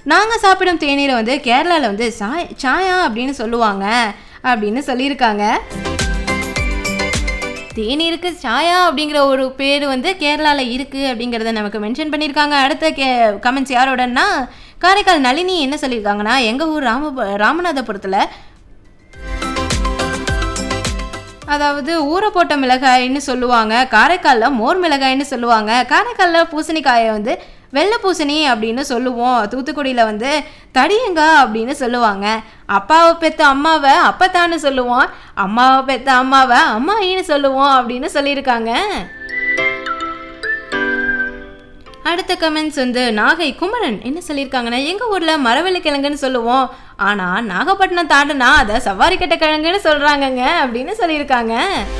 நாங்கள் சாப்பிடும் தேநீரை வந்து கேரளாவில் வந்து சாய் சாயா அப்படின்னு சொல்லுவாங்க அப்படின்னு சொல்லியிருக்காங்க தேநீருக்கு சாயா அப்படிங்கிற ஒரு பேர் வந்து கேரளாவில் இருக்குது அப்படிங்கிறத நமக்கு மென்ஷன் பண்ணியிருக்காங்க அடுத்த கே கமெண்ட்ஸ் யாரோடன்னா காரைக்கால் நளினி என்ன சொல்லியிருக்காங்கன்னா எங்கள் ஊர் ராம ராமநாதபுரத்தில் அதாவது ஊற போட்ட மிளகாய்ன்னு சொல்லுவாங்க காரைக்காலில் மோர் மிளகாய்ன்னு சொல்லுவாங்க காரைக்காலில் பூசணிக்காயை வந்து வெள்ளை பூசணி அப்படின்னு சொல்லுவோம் தூத்துக்குடியில் வந்து தடியங்காய் அப்படின்னு சொல்லுவாங்க அப்பாவை பெத்த அம்மாவை அப்பத்தான்னு சொல்லுவோம் அம்மாவை பெத்த அம்மாவை அம்மாயின்னு சொல்லுவோம் அப்படின்னு சொல்லியிருக்காங்க அடுத்த கமெண்ட்ஸ் வந்து நாகை குமரன் என்ன சொல்லியிருக்காங்கன்னா எங்கள் ஊரில் மரவள்ளி கிழங்குன்னு சொல்லுவோம் ஆனால் நாகப்பட்டினம் தாண்டுனா அதை சவாரி கட்ட கிழங்குன்னு சொல்கிறாங்கங்க அப்படின்னு சொல்லியிருக்காங்க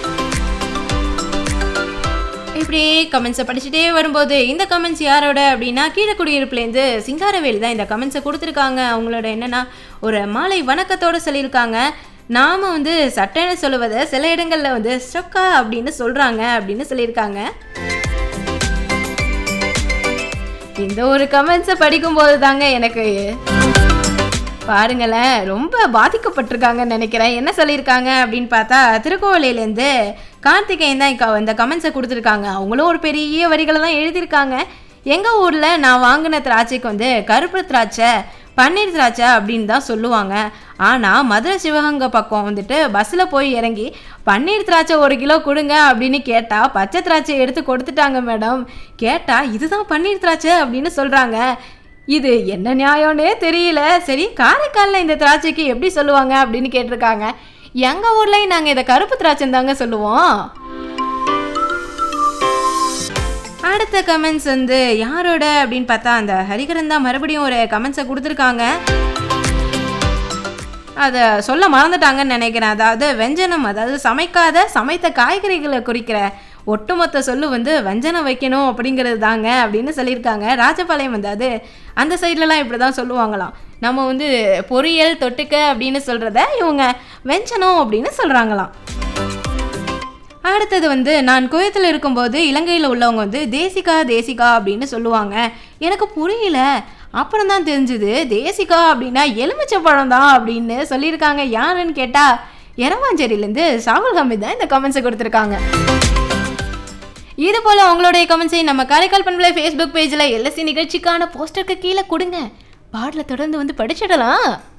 இப்படி கமெண்ட்ஸை படிச்சுட்டே வரும்போது இந்த கமெண்ட்ஸ் யாரோட அப்படின்னா கீழக்குடியிருப்புலேருந்து சிங்காரவேல் தான் இந்த கமெண்ட்ஸை கொடுத்துருக்காங்க அவங்களோட என்னென்னா ஒரு மாலை வணக்கத்தோடு சொல்லியிருக்காங்க நாம் வந்து சட்டைன்னு சொல்லுவதை சில இடங்களில் வந்து ஸ்டொக்கா அப்படின்னு சொல்கிறாங்க அப்படின்னு சொல்லியிருக்காங்க இந்த ஒரு கமெண்ட்ஸை படிக்கும்போது தாங்க எனக்கு பாருங்களேன் ரொம்ப பாதிக்கப்பட்டிருக்காங்கன்னு நினைக்கிறேன் என்ன சொல்லியிருக்காங்க அப்படின்னு பார்த்தா திருக்கோவிலேருந்து கார்த்திகேயன் தான் இக்க- இந்த கமெண்ட்ஸை கொடுத்துருக்காங்க அவங்களும் ஒரு பெரிய வரிகளை தான் எழுதியிருக்காங்க எங்கள் ஊரில் நான் வாங்கின திராட்சைக்கு வந்து கருப்பு திராட்சை பன்னீர் திராட்சை அப்படின்னு தான் சொல்லுவாங்க ஆனால் மதுரை சிவகங்கை பக்கம் வந்துட்டு பஸ்ஸில் போய் இறங்கி பன்னீர் திராட்சை ஒரு கிலோ கொடுங்க அப்படின்னு கேட்டால் பச்சை திராட்சை எடுத்து கொடுத்துட்டாங்க மேடம் கேட்டால் இதுதான் பன்னீர் திராட்சை அப்படின்னு சொல்கிறாங்க இது என்ன நியாயம்னே தெரியல சரி காரைக்காலில் இந்த திராட்சைக்கு எப்படி சொல்லுவாங்க அப்படின்னு கேட்டிருக்காங்க எங்கள் ஊர்லேயும் நாங்கள் இதை கருப்பு திராட்சை தாங்க சொல்லுவோம் அடுத்த கமெண்ட்ஸ் வந்து யாரோட அப்படின்னு பார்த்தா அந்த ஹரிகரன் தான் மறுபடியும் ஒரு கமெண்ட்ஸை கொடுத்துருக்காங்க அதை சொல்ல மறந்துட்டாங்கன்னு நினைக்கிறேன் அதாவது வெஞ்சனம் அதாவது சமைக்காத சமைத்த காய்கறிகளை குறிக்கிற ஒட்டுமொத்த சொல்லு வந்து வெஞ்சனம் வைக்கணும் அப்படிங்கிறது தாங்க அப்படின்னு சொல்லியிருக்காங்க ராஜபாளையம் வந்து அது அந்த சைட்லலாம் இப்படி தான் சொல்லுவாங்களாம் நம்ம வந்து பொரியல் தொட்டுக்க அப்படின்னு சொல்கிறத இவங்க வெஞ்சனம் அப்படின்னு சொல்கிறாங்களாம் அடுத்தது வந்து நான் குவைத்தில் இருக்கும்போது இலங்கையில் உள்ளவங்க வந்து தேசிகா தேசிகா அப்படின்னு சொல்லுவாங்க எனக்கு புரியல அப்புறம் தான் தெரிஞ்சுது தேசிகா அப்படின்னா எலுமிச்சை பழம் தான் அப்படின்னு சொல்லியிருக்காங்க யாருன்னு கேட்டால் எரவாஞ்சேரியிலேருந்து சாகுல் ஹமீத் தான் இந்த கமெண்ட்ஸை கொடுத்துருக்காங்க இது போல் உங்களுடைய கமெண்ட்ஸை நம்ம காரைக்கால் பண்பலை ஃபேஸ்புக் பேஜில் எல்எஸ்சி நிகழ்ச்சிக்கான போஸ்டருக்கு கீழே கொடுங்க பாடலை தொடர்ந்து வந்து படிச்சிடலாம்